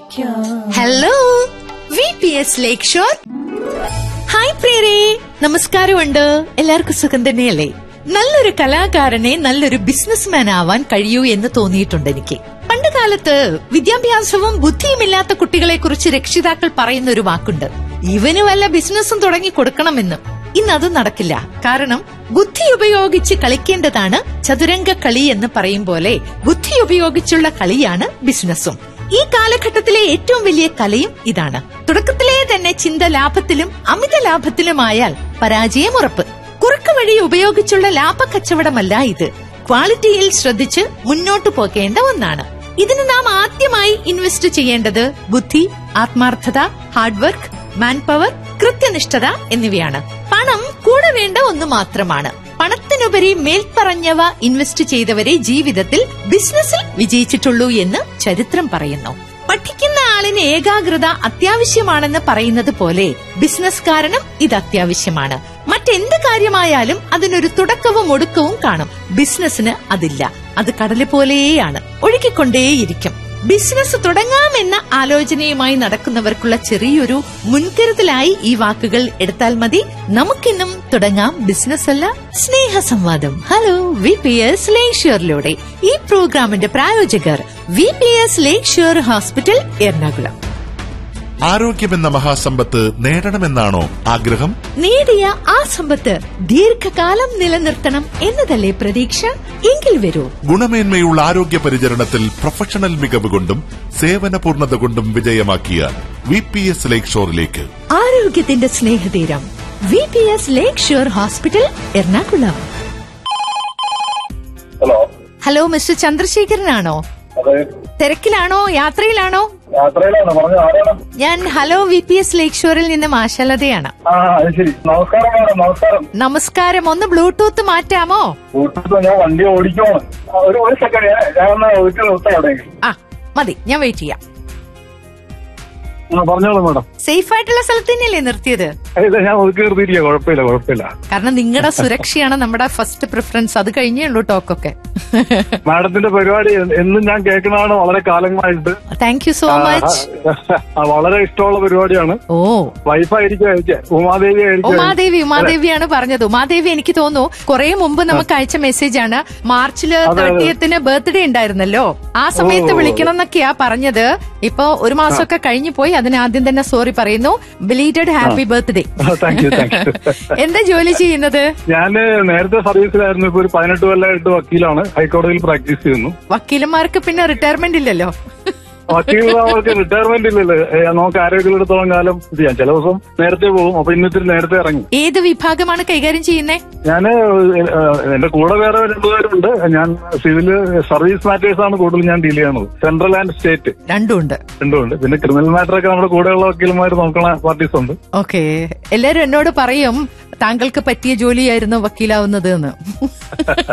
Hello V P S lakeshore hi പ്രിയരേ നമസ്കാരമുണ്ട് എല്ലാവർക്കും സുഖം തന്നെയല്ലേ നല്ലൊരു കലാകാരനെ നല്ലൊരു ബിസിനസ്മാൻ ആവാൻ കഴിയൂ എന്ന് തോന്നിയിട്ടുണ്ട് എനിക്ക് പണ്ട് കാലത്ത് വിദ്യാഭ്യാസവും ബുദ്ധിയുമില്ലാത്ത കുട്ടികളെ കുറിച്ച് രക്ഷിതാക്കൾ പറയുന്ന ഒരു വാക്കുണ്ട് ഇവന് വല്ല ബിസിനസ്സും തുടങ്ങി കൊടുക്കണമെന്ന് ഇന്ന് അത് നടക്കില്ല കാരണം ബുദ്ധി ഉപയോഗിച്ച് കളിക്കേണ്ടതാണ് ചതുരംഗ കളി എന്ന് പറയും പോലെ ബുദ്ധി ഉപയോഗിച്ചുള്ള കളിയാണ് ബിസിനസ്സും ഈ കാലഘട്ടത്തിലെ ഏറ്റവും വലിയ കലയും ഇതാണ് തുടക്കത്തിലെ തന്നെ ചിന്ത ലാഭത്തിലും അമിത ലാഭത്തിലുമായാൽ പരാജയം ഉറപ്പ് കുറുക്ക് വഴി ഉപയോഗിച്ചുള്ള ലാഭ കച്ചവടമല്ല ഇത് ക്വാളിറ്റിയിൽ ശ്രദ്ധിച്ച് മുന്നോട്ടു പോകേണ്ട ഒന്നാണ് ഇതിന് നാം ആദ്യമായി ഇൻവെസ്റ്റ് ചെയ്യേണ്ടത് ബുദ്ധി ആത്മാർത്ഥത ഹാർഡ് വർക്ക് മാൻ പവർ കൃത്യനിഷ്ഠത എന്നിവയാണ് പണം കൂടെ വേണ്ട ഒന്ന് മാത്രമാണ് പണത്തിനുപരി മേൽപ്പറഞ്ഞവ ഇൻവെസ്റ്റ് ചെയ്തവരെ ജീവിതത്തിൽ ബിസിനസ്സിൽ വിജയിച്ചിട്ടുള്ളൂ എന്ന് ചരിത്രം പറയുന്നു പഠിക്കുന്ന ആളിന് ഏകാഗ്രത അത്യാവശ്യമാണെന്ന് പറയുന്നത് പോലെ ബിസിനസ്കാരനും ഇത് അത്യാവശ്യമാണ് മറ്റെന്ത് കാര്യമായാലും അതിനൊരു തുടക്കവും ഒടുക്കവും കാണും ബിസിനസ്സിന് അതില്ല അത് കടല് പോലെയാണ് ഒഴുകിക്കൊണ്ടേയിരിക്കും ബിസിനസ് തുടങ്ങാമെന്ന ആലോചനയുമായി നടക്കുന്നവർക്കുള്ള ചെറിയൊരു മുൻകരുതലായി ഈ വാക്കുകൾ എടുത്താൽ മതി നമുക്കിന്നും തുടങ്ങാം ബിസിനസ് അല്ല സ്നേഹ സംവാദം ഹലോ വി പി എസ് ലേഷ്യറിലൂടെ ഈ പ്രോഗ്രാമിന്റെ പ്രായോജകർ V P S lakeshore hospital Ernakulam ആരോഗ്യമെന്ന മഹാസമ്പത്ത് നേടണമെന്നാണോ ആഗ്രഹം നേടിയ ആ സമ്പത്ത് ദീർഘകാലം നിലനിർത്തണം എന്നതല്ലേ പ്രതീക്ഷ എങ്കിൽ വരൂ ഗുണമേന്മയുള്ള ആരോഗ്യ പരിചരണത്തിൽ പ്രൊഫഷണൽ മികവ് കൊണ്ടും സേവന പൂർണ്ണത കൊണ്ടും വിജയമാക്കിയ വി പി എസ് ലേക്ക് ഷോറിലേക്ക് ആരോഗ്യത്തിന്റെ സ്നേഹതീരം V P S lakeshore hospital Ernakulam hello hello mister ചന്ദ്രശേഖരനാണോ അതെ തിരക്കിലാണോ യാത്രയിലാണോ യാത്രയിലാണ് പറഞ്ഞു ആരാണ് ഞാൻ ഹലോ വി പി എസ് ലേക്ക് ഷോറിൽ നിന്ന് മാഷലതയാണ് ആ അത് ശരി നമസ്കാരം മാഡം നമസ്കാരം നമസ്കാരം ഒന്ന് ബ്ലൂടൂത്ത് മാറ്റാമോ വീട്ടിൽ ഞാൻ വണ്ടി ഓടിക്കുവാണ് ആ, ഒരു ഒരു സെക്കൻഡ് ഞാൻ ഒന്ന് വീട്ടിൽ നിർത്താം അവിടേക്ക് ആ മതി ഞാൻ വെയിറ്റ് ചെയ്യാം ആ പറഞ്ഞോളൂ മാഡം സേഫ് ആയിട്ടുള്ള സ്ഥലത്ത് തന്നെയല്ലേ നിർത്തിയത് ഇല്ല ഞാൻ ഒതുക്കി നിർത്തിയിരിക്കുക കുഴപ്പമില്ല കുഴപ്പമില്ല കാരണം നിങ്ങളുടെ സുരക്ഷയാണ് നമ്മുടെ ഫസ്റ്റ് പ്രിഫറൻസ് അത് കഴിഞ്ഞേ ഉള്ളൂ ടോക്കൊക്കെ മാഡത്തിന്റെ പരിപാടി എ- എന്നും ഞാൻ കേൾക്കുന്നതാണ് വളരെ കാലങ്ങളായിട്ട് താങ്ക് യു സോ മച്ച് ആ, വളരെ ഇഷ്ടമുള്ള പരിപാടിയാണ് ഓ വൈഫായിരിക്കും അയച്ചേ ഉമാദേവി ആയിരിക്കും ഉമാദേവി ഉമാദേവിയാണ് പറഞ്ഞത് ഉമാദേവി എനിക്ക് തോന്നുന്നു കുറെ മുമ്പ് നമുക്ക് അയച്ച മെസ്സേജ് ആണ് മാർച്ചില് അതെ. തേർട്ടിയത്തിന് ബർത്ത്ഡേ ഉണ്ടായിരുന്നല്ലോ ആ സമയത്ത് ഓ. വിളിക്കണം എന്നൊക്കെയാ പറഞ്ഞത് ഇപ്പൊ ഒരു മാസമൊക്കെ കഴിഞ്ഞു പോയി അതിന് ആദ്യം തന്നെ സോറി പറയുന്നു belated happy birthday thank you thank you എന്താ ജോലി ചെയ്യുന്നത് ഞാൻ നേരത്തെ സർവീസിലായിരുന്നു ഇപ്പൊ ഒരു പതിനെട്ട് കൊല്ലമായിട്ട് വക്കീലാണ് ഹൈക്കോടതിയിൽ പ്രാക്ടീസ് ചെയ്യുന്നു വക്കീലന്മാർക്ക് പിന്നെ റിട്ടയർമെന്റ് ഇല്ലല്ലോ വക്കീലുള്ളവർക്ക് റിട്ടയർമെന്റ് ഇല്ലല്ലോ ഏ, നമുക്ക് ആരോഗ്യത്തിലെടുത്തോളം കാലം ഇത് ചെയ്യാം ചില ദിവസം നേരത്തെ പോകും അപ്പൊ ഇന്നിത്തിരി നേരത്തെ ഇറങ്ങി ഏത് വിഭാഗമാണ് കൈകാര്യം ചെയ്യുന്നേ ഞാന് ഏ, എന്റെ കൂടെ വേറെ രണ്ടുപേരുണ്ട് ഞാൻ സിവിൽ സർവീസ് മാറ്റേഴ്സ് ആണ് കൂടുതൽ ഞാൻ ഡീൽ ചെയ്യണത് സെൻട്രൽ ആൻഡ് സ്റ്റേറ്റ് രണ്ടും ഉണ്ട് രണ്ടുമുണ്ട് പിന്നെ ക്രിമിനൽ മാറ്റർ ഒക്കെ നമ്മുടെ കൂടെയുള്ള വക്കീലന്മാർ നോക്കണ പാർട്ടീസ് ഉണ്ട് ഓക്കെ എല്ലാരും എന്നോട് പറയും താങ്കൾക്ക് പറ്റിയ ജോലിയായിരുന്നു വക്കീലാവുന്നത് എന്ന്